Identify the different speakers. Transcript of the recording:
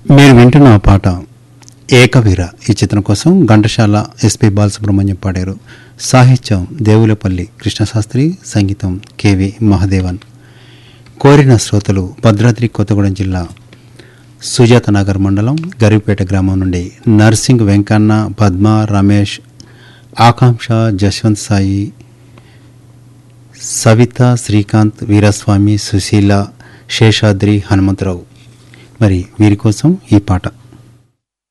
Speaker 1: మీరు వింటున్న ఆ పాట ఏకవీర ఈ చిత్రం కోసం ఘంటసాల ఎస్పి బాలసుబ్రహ్మణ్యం పాడారు సాహిత్యం దేవులపల్లి కృష్ణశాస్త్రి సంగీతం కెవి మహదేవన్ కోరిన శ్రోతలు భద్రాద్రి కొత్తగూడెం జిల్లా సుజాత నగర్ మండలం గరిపేట గ్రామం నుండి నర్సింగ్ వెంకన్న పద్మ రమేష్ ఆకాంక్ష జశ్వంత్ సాయి సవిత శ్రీకాంత్ వీరస్వామి సుశీల శేషాద్రి హనుమంతరావు మరి వీరి కోసం ఈ పాట